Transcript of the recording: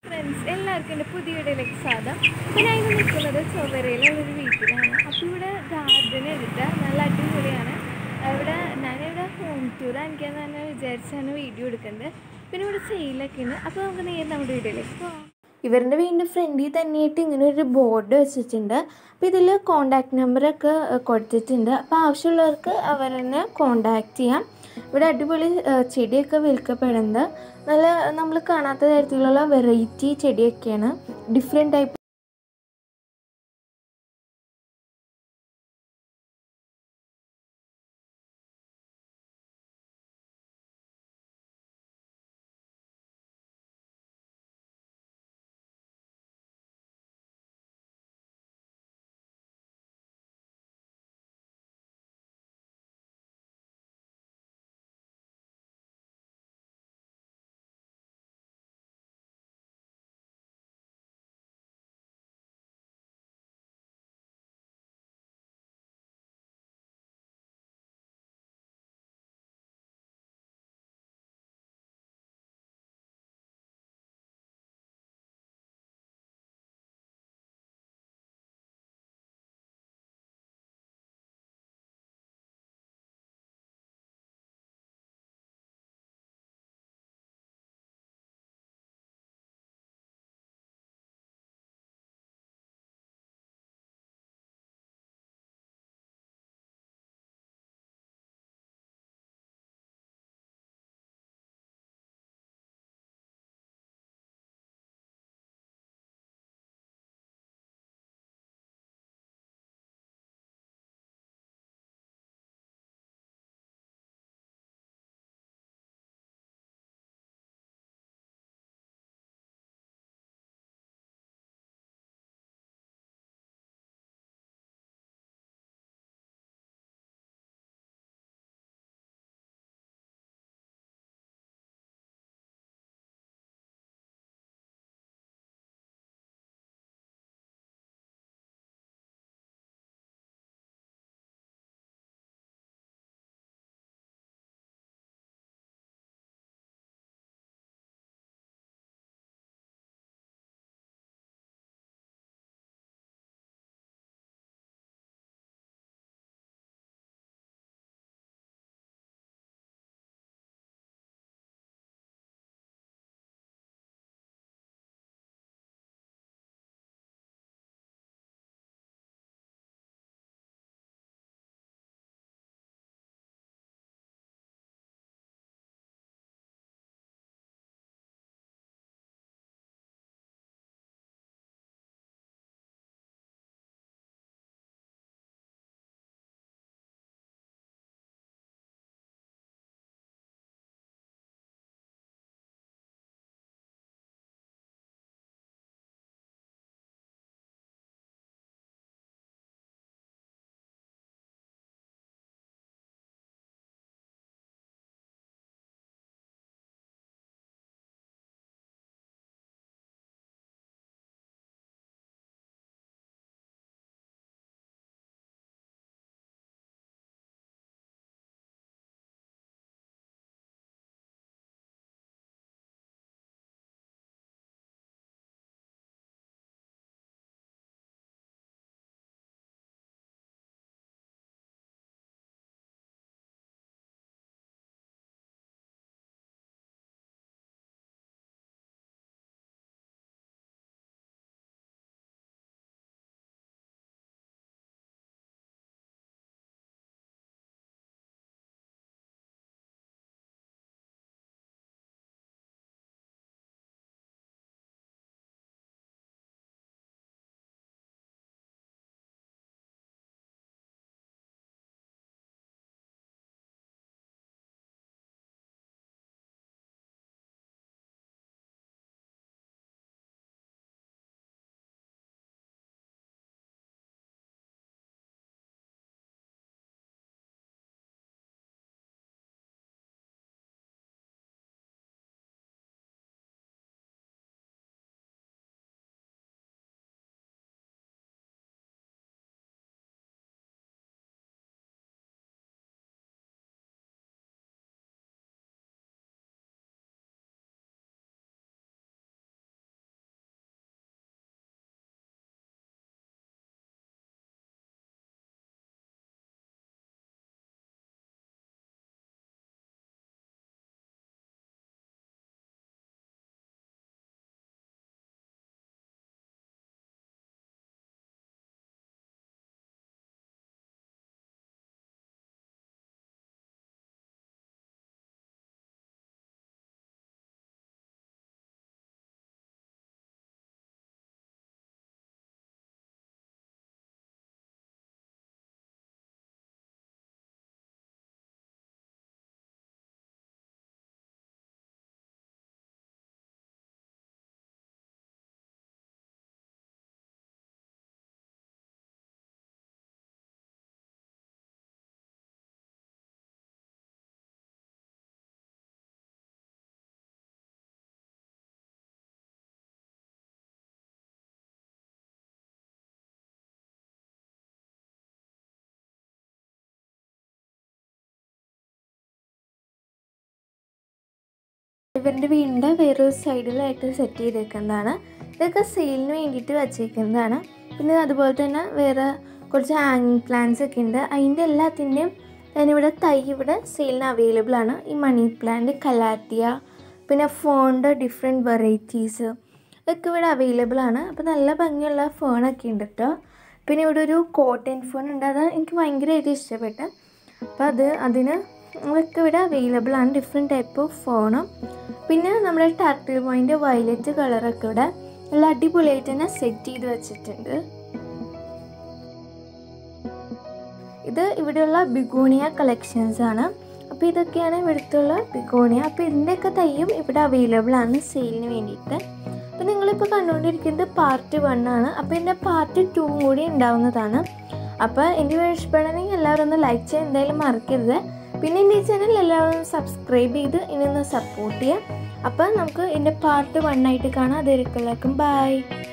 friends എല്ലാവർക്കും എൻ്റെ പുതിയ വീഡിയോയിലേക്ക് സ്വാഗതം അപ്പോൾ ഞാൻ ഇന്ന് നിൽക്കുന്നത് ചൊവ്വരയിലുള്ള ഒരു വീട്ടിലാണ് അപ്പോൾ ഇവിടെ ഗാർഡൻ എടുത്ത് നല്ല അടിപൊളിയാണ് ഇവിടെ ഞാനിവിടെ ഹോം ടൂർ കാണിക്കാന്ന് തന്നെ വിചാരിച്ചാണ് വീഡിയോ എടുക്കുന്നത് പിന്നെ ഇവിടെ സെയിലൊക്കെ ഉണ്ട് അപ്പോൾ നമുക്ക് നേരെ നമ്മുടെ വീഡിയോയിലേക്ക് പോകാം ഇവരുടെ വീടിൻ്റെ ഫ്രണ്ടിൽ തന്നെയായിട്ട് ഇങ്ങനെ ഒരു ബോർഡ് വെച്ചിട്ടുണ്ട് അപ്പോൾ ഇതിൽ കോണ്ടാക്ട് നമ്പറൊക്കെ കൊടുത്തിട്ടുണ്ട് അപ്പോൾ ആവശ്യമുള്ളവർക്ക് അവരെന്നെ കോണ്ടാക്ട് ചെയ്യാം ഇവിടെ അടിപൊളി ഏഹ്, ചെടിയൊക്കെ വിൽക്കപ്പെടുന്നത് നല്ല നമ്മൾ കാണാത്ത തരത്തിലുള്ള വെറൈറ്റി ചെടിയൊക്കെയാണ് ഡിഫറെൻറ്റ് ടൈപ്പ് ഇവരുടെ വീടിൻ്റെ വേറൊരു സൈഡിലായിട്ട് സെറ്റ് ചെയ്തേക്കുന്നതാണ് ഇതൊക്കെ സെയിലിന് വേണ്ടിയിട്ട് വച്ചേക്കുന്നതാണ് പിന്നെ അതുപോലെ തന്നെ വേറെ കുറച്ച് ഹാങ്ങിങ് പ്ലാന്റ്സ് ഒക്കെ ഉണ്ട് അതിൻ്റെ എല്ലാത്തിൻ്റെയും ഞാനിവിടെ തൈ ഇവിടെ സെയിലിന് അവൈലബിൾ ആണ് ഈ മണി പ്ലാന്റ് കലാത്തിയ പിന്നെ ഫോണിൻ്റെ ഡിഫറെൻറ്റ് വെറൈറ്റീസ് ഇതൊക്കെ ഇവിടെ അവൈലബിൾ ആണ് അപ്പോൾ നല്ല ഭംഗിയുള്ള ഫോണൊക്കെ ഉണ്ട് കേട്ടോ പിന്നെ ഇവിടെ ഒരു കോട്ടൺ ഫോൺ ഉണ്ട് അത് എനിക്ക് ഭയങ്കരമായിട്ട് ഇഷ്ടപ്പെട്ടു അപ്പോൾ അത് അതിന് അതൊക്കെ ഇവിടെ അവൈലബിൾ ആണ് ഡിഫറെൻറ്റ് ടൈപ്പ് ഓഫ് ഫോണും പിന്നെ നമ്മുടെ ടർട്ടിൽ പോയിൻ്റ് വയലറ്റ് കളറൊക്കെ ഇവിടെ നല്ല അടിപൊളിയായിട്ട് തന്നെ സെറ്റ് ചെയ്ത് വെച്ചിട്ടുണ്ട് ഇത് ഇവിടെയുള്ള ബിഗോണിയ കളക്ഷൻസ് ആണ് അപ്പോൾ ഇതൊക്കെയാണ് ഇവിടുത്തുള്ള ബിഗോണിയ അപ്പോൾ ഇതിൻ്റെയൊക്കെ തൈയും ഇവിടെ അവൈലബിൾ ആണ് സെയിലിന് വേണ്ടിയിട്ട് അപ്പോൾ നിങ്ങളിപ്പോൾ കണ്ടുകൊണ്ടിരിക്കുന്നത് പാർട്ട് വൺ ആണ് അപ്പോൾ ഇതിൻ്റെ പാർട്ട് ടു കൂടി ഉണ്ടാവുന്നതാണ് അപ്പോൾ എൻ്റെ വീഡിയോ ഇഷ്ടപ്പെടണമെങ്കിൽ എല്ലാവരും ഒന്ന് ലൈക്ക് ചെയ്യാൻ എന്തായാലും മറക്കരുത് പിന്നെ എൻ്റെ ഈ ചാനൽ എല്ലാവരും സബ്സ്ക്രൈബ് ചെയ്ത് ഇനി ഒന്ന് സപ്പോർട്ട് ചെയ്യാം അപ്പോൾ നമുക്ക് ഇതിൻ്റെ പാർട്ട് വൺ ആയിട്ട് കാണാം അതുവരെക്കുള്ളേക്കും ബൈ